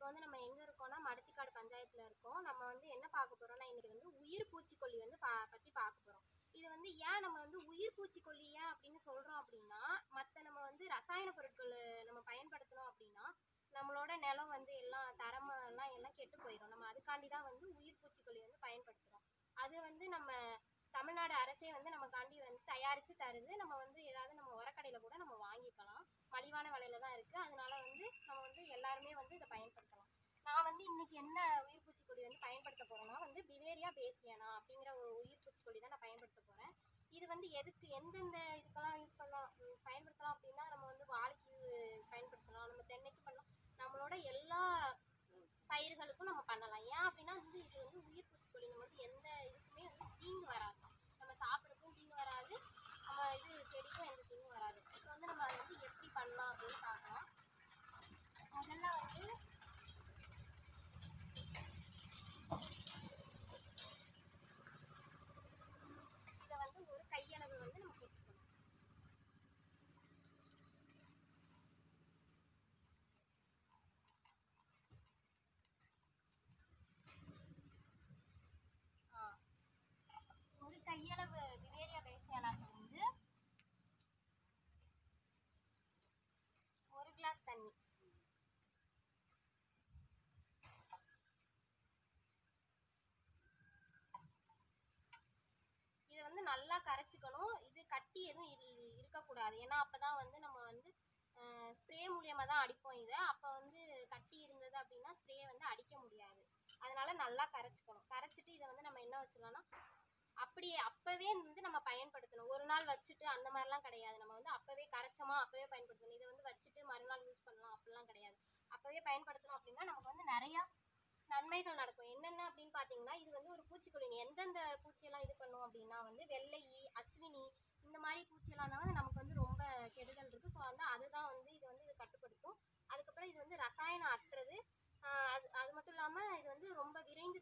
வந்து நம்ம எங்கே இருக்கோம்னா மடத்திக்காடு பஞ்சாயத்தில் இருக்கோம் நம்ம வந்து என்ன பார்க்க போகிறோம்னா இன்னைக்கு வந்து உயிர் பூச்சிக்கொல்லி வந்து பா பற்றி பார்க்க போகிறோம் இது வந்து ஏன் நம்ம வந்து உயிர் பூச்சிக்கொல்லி ஏன் அப்படின்னு சொல்கிறோம் அப்படின்னா மற்ற நம்ம வந்து ரசாயன பொருட்கள் நம்ம பயன்படுத்தினோம் அப்படின்னா நம்மளோட நிலம் வந்து எல்லாம் தரமெல்லாம் எல்லாம் கெட்டு போயிடும் நம்ம அதுக்காண்டி தான் வந்து உயிர் பூச்சிக்கொல்லி வந்து பயன்படுத்துகிறோம் அது வந்து நம்ம தமிழ்நாடு அரசே வந்து நமக்காண்டி வந்து தயாரித்து தருது நம்ம வந்து ஏதாவது நம்ம உரக்கடையில் கூட நம்ம வாங்கிக்கலாம் மலிவான விலையில தான் இருக்குது அதனால வந்து நம்ம வந்து எல்லாருமே வந்து இதை பயன்படுத்தலாம் நான் வந்து இன்னைக்கு என்ன உயிர் பூச்சிக்கொல்லி வந்து பயன்படுத்த போகிறேன்னா வந்து பிவேரியா பேசியானா அப்படிங்கிற ஒரு உயிர் பூச்சிக்கொல்லி தான் நான் பயன்படுத்த போகிறேன் இது வந்து எதுக்கு எந்தெந்த இதுக்கெல்லாம் யூஸ் பண்ணலாம் உம், பயன்படுத்தலாம் அப்படின்னா நம்ம வந்து வாழைக்கு பயன்படுத்தலாம் நம்ம தென்னைக்கு பண்ணலாம் நம்மளோட எல்லா பயிர்களுக்கும் நம்ம பண்ணலாம் ஏன் அப்படின்னா வந்து இது வந்து உயிர் பூச்சிக்கொல்லி நம்ம வந்து எந்த இதுக்குமே வந்து தீங்கு வராது நம்ம சாப்பிட்றதுக்கும் தீங்கு வராது நம்ம இது செடிக்கும் எந்த தீங்கும் வராது இப்போ வந்து நம்ம அதை வந்து எப்படி பண்ணலாம் அப்படின்னு பார்க்கலாம் முதல்ல வந்து இதை வந்து ஒரு கையளவு வந்து நம்ம கொட்டிக்கணும் ஆ. ஒரு கையளவு விவேரியா பேசியானாக்கு வந்து ஒரு கிளாஸ் தண்ணி இதை வந்து நல்லா கரைச்சிக்கணும் இது கட்டி எதுவும் இரு- இருக்கக்கூடாது ஏன்னா அப்பதான் வந்து நம்ம வந்து ஸ்ப்ரே மூலியமாக தான் அடிப்போம் இதை அப்போ வந்து கட்டி இருந்தது அப்படின்னா ஸ்ப்ரே வந்து அடிக்க முடியாது அதனால நல்லா கரைச்சிக்கணும் கரைச்சிட்டு இதை வந்து நம்ம என்ன வச்சிடலாம்னா அப்படியே அப்போவே வந்து நம்ம பயன்படுத்தணும் ஒரு நாள் வச்சுட்டு அந்த மாதிரிலாம் கிடையாது நம்ம வந்து அப்போவே கரைச்சோமா அப்போவே பயன்படுத்தணும் இதை வந்து வச்சுட்டு மறுநாள் யூஸ் பண்ணலாம் அப்படிலாம் கிடையாது அப்போவே பயன்படுத்தணும் அப்படின்னா நமக்கு வந்து நிறையா நன்மைகள் நடக்கும் என்னென்ன அப்படின்னு பார்த்தீங்கன்னா இது வந்து ஒரு பூச்சிக்கொல்லி எந்தெந்த பூச்சியெல்லாம் இது பண்ணும் அப்படின்னா வந்து வெள்ளை ஈ, அஸ்வினி இந்த மாதிரி பூச்சியெல்லாம் தான் வந்து நமக்கு வந்து ரொம்ப கெடுதல் இருக்குது ஸோ வந்து அதுதான் வந்து இது வந்து இது கட்டுப்படுத்தும் அதுக்கப்புறம் இது வந்து ரசாயனம் அற்றது ஆஹ் அது அது மட்டும் இல்லாமல் இது வந்து ரொம்ப விரைந்து